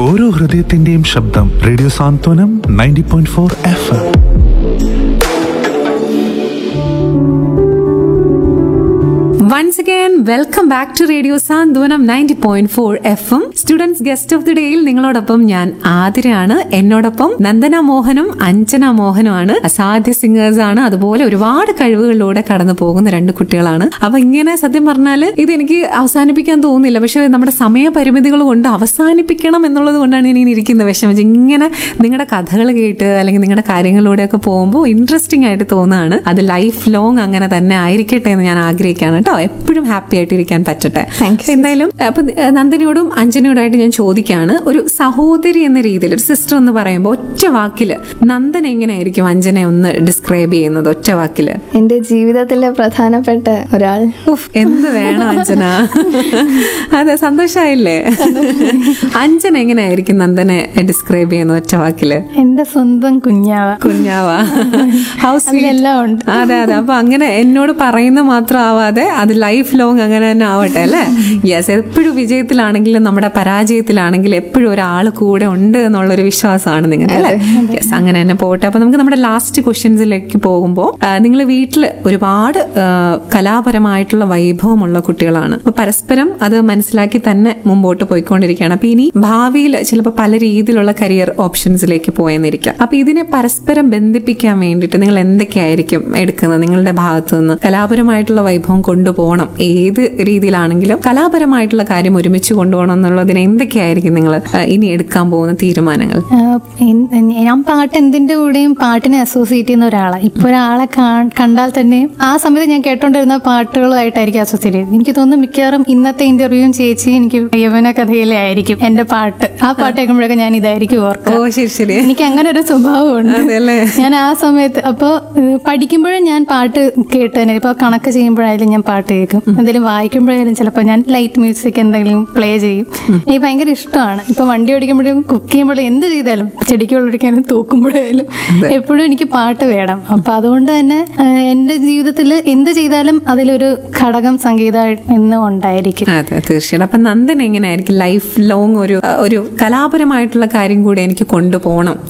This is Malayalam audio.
ഓരോ ഹൃദയത്തിന്റെയും ശബ്ദം radio Santhwanam ninety point four F M once again welcome back to radio Santhwanam ninety point four F M students guest of the ഡേയിൽ നിങ്ങളോടൊപ്പം ഞാൻ ആതിരയാണ് എന്നോടൊപ്പം നന്ദന മോഹനും അഞ്ജന മോഹനുമാണ് അസാധ്യ സിംഗേഴ്സ് ആണ് അതുപോലെ ഒരുപാട് കഴിവുകളിലൂടെ കടന്നു പോകുന്ന രണ്ട് കുട്ടികളാണ് അപ്പൊ ഇങ്ങനെ സത്യം പറഞ്ഞാൽ ഇത് എനിക്ക് അവസാനിപ്പിക്കാൻ തോന്നുന്നില്ല പക്ഷെ നമ്മുടെ സമയപരിമിതികൾ കൊണ്ട് അവസാനിപ്പിക്കണം എന്നുള്ളത് കൊണ്ടാണ് ഞാൻ ഇങ്ങനെ ഇരിക്കുന്നത് വിഷമിച്ച് ഇങ്ങനെ നിങ്ങളുടെ കഥകൾ കേട്ട് അല്ലെങ്കിൽ നിങ്ങളുടെ കാര്യങ്ങളിലൂടെയൊക്കെ പോകുമ്പോൾ ഇൻട്രസ്റ്റിംഗ് ആയിട്ട് തോന്നുകയാണ് അത് ലൈഫ് ലോങ് അങ്ങനെ തന്നെ ആയിരിക്കട്ടെ എന്ന് ഞാൻ ആഗ്രഹിക്കുകയാണ് കേട്ടോ എപ്പോഴും ഹാപ്പി ആയിട്ട് ഇരിക്കാൻ പറ്റട്ടെ എന്തായാലും അപ്പൊ ഏഹ്, നന്ദനയോടും അഞ്ജനയോടായിട്ട് ഞാൻ ചോദിക്കുകയാണ് ഒരു സഹോദരി എന്ന രീതിയിൽ ഒരു സിസ്റ്റർ എന്ന് പറയുമ്പോൾ ഒറ്റ വാക്കില് നന്ദന എങ്ങനെയായിരിക്കും അഞ്ജനെ ഒന്ന് ഡിസ്ക്രൈബ് ചെയ്യുന്നത് ഒറ്റ വാക്കില് എന്റെ ജീവിതത്തിലെ പ്രധാനപ്പെട്ട ഒരാൾ ഉഫ്, എന്ത് വേണം അഞ്ജന അതെ സന്തോഷായില്ലേ അഞ്ജന എങ്ങനെയായിരിക്കും നന്ദനെ ഡിസ്ക്രൈബ് ചെയ്യുന്നത് ഒറ്റ വാക്കില് എന്റെ സ്വന്തം കുഞ്ഞാവ കുഞ്ഞാവാ ഹൗസ് അതിലെല്ലാം ഉണ്ട് അതെ അതെ അപ്പൊ അങ്ങനെ എന്നോട് പറയുന്ന മാത്രം ആവാതെ അത് ലൈഫ് ലോങ് അങ്ങനെ തന്നെ ആവട്ടെ അല്ലേ യെസ് എപ്പോഴും വിജയത്തിലാണെങ്കിലും നമ്മുടെ പരാജയത്തിലാണെങ്കിലും എപ്പോഴും ഒരാൾ കൂടെ ഉണ്ട് എന്നുള്ളൊരു വിശ്വാസമാണ് നിങ്ങൾക്ക് അല്ലേ യെസ് അങ്ങനെ തന്നെ പോട്ടെ അപ്പൊ നമുക്ക് നമ്മുടെ ലാസ്റ്റ് ക്വസ്റ്റ്യൻസിലേക്ക് പോകുമ്പോൾ നിങ്ങൾ വീട്ടിൽ ഒരുപാട് ആ, കലാപരമായിട്ടുള്ള വൈഭവമുള്ള കുട്ടികളാണ് അപ്പൊ പരസ്പരം അത് മനസ്സിലാക്കി തന്നെ മുമ്പോട്ട് പോയിക്കൊണ്ടിരിക്കുകയാണ് അപ്പൊ ഇനി ഭാവിയിൽ ചിലപ്പോൾ പല രീതിയിലുള്ള കരിയർ ഓപ്ഷൻസിലേക്ക് പോയെന്നിരിക്കാം അപ്പൊ ഇതിനെ പരസ്പരം ബന്ധിപ്പിക്കാൻ വേണ്ടിയിട്ട് നിങ്ങൾ എന്തൊക്കെയായിരിക്കും എടുക്കുന്നത് നിങ്ങളുടെ ഭാഗത്തു നിന്ന് കലാപരമായിട്ടുള്ള വൈഭവം കൊണ്ടുപോകണം ഏത് രീതിയിലാണെങ്കിലും കലാപരമായിട്ടുള്ള കാര്യം ഒരുമിച്ച് കൊണ്ടുപോകണം എന്നുള്ളതിന് എന്തൊക്കെയായിരിക്കും നിങ്ങൾ ഇനി എടുക്കാൻ പോകുന്ന തീരുമാനങ്ങൾ ആഹ് എൻ- ഞാൻ പാട്ട് എന്തിന്റെ കൂടെയും പാട്ടിനെ അസോസിയേറ്റ് ചെയ്യുന്ന ഒരാളാണ് ഇപ്പൊ ഒരാളെ കാ- കണ്ടാൽ തന്നെ ആ സമയത്ത് ഞാൻ കേട്ടോണ്ടിരുന്ന പാട്ടുകളുമായിട്ടായിരിക്കും അസോസിയേറ്റ് ചെയ്യുന്നത് എനിക്ക് തോന്നുന്നു മിക്കവാറും ഇന്നത്തെ ഇന്റർവ്യൂവും ചേച്ചി എനിക്ക് യവന കഥയിലെ ആയിരിക്കും എന്റെ പാട്ട് ആ പാട്ട് കേൾക്കുമ്പോഴൊക്കെ ഞാൻ ഇതായിരിക്കും ഓ ഓർക്കുക ശരി ശരി എനിക്ക് അങ്ങനെ ഒരു സ്വഭാവമുണ്ട് അതെല്ലേ ഞാൻ ആ സമയത്ത് അപ്പൊ ഏഹ്, പഠിക്കുമ്പോഴും ഞാൻ പാട്ട് കേട്ട് തന്നെ ഇപ്പൊ കണക്ക് ചെയ്യുമ്പോഴായാലും ഞാൻ പാട്ട് കേൾക്കും എന്തെങ്കിലും വായിക്കുമ്പോഴായാലും ചിലപ്പോൾ ഞാൻ ലൈറ്റ് മ്യൂസിക് എന്തെങ്കിലും പ്ലേ ചെയ്യും എനിക്ക് ഭയങ്കര ഇഷ്ടമാണ് ഇപ്പൊ വണ്ടി ഓടിക്കുമ്പോഴും കുക്ക് ചെയ്യുമ്പോഴും എന്ത് ചെയ്താലും ചെടിക്ക് വെള്ളമൊടിക്കാനും തൂക്കുമ്പോഴായാലും എപ്പോഴും എനിക്ക് പാട്ട് വേണം അപ്പൊ അതുകൊണ്ട് തന്നെ ഏഹ്, എന്റെ ജീവിതത്തിൽ എന്ത് ചെയ്താലും അതിലൊരു ഘടകം സംഗീതം എന്നും ഉണ്ടായിരിക്കും അതെ തീർച്ചയായിട്ടും അപ്പൊ നന്ദൻ എങ്ങനെയായിരിക്കും ലൈഫ് ലോങ് ഒരു ഒരു കലാപരമായിട്ടുള്ള കാര്യം കൂടെ എനിക്ക് കൊണ്ടുപോകണം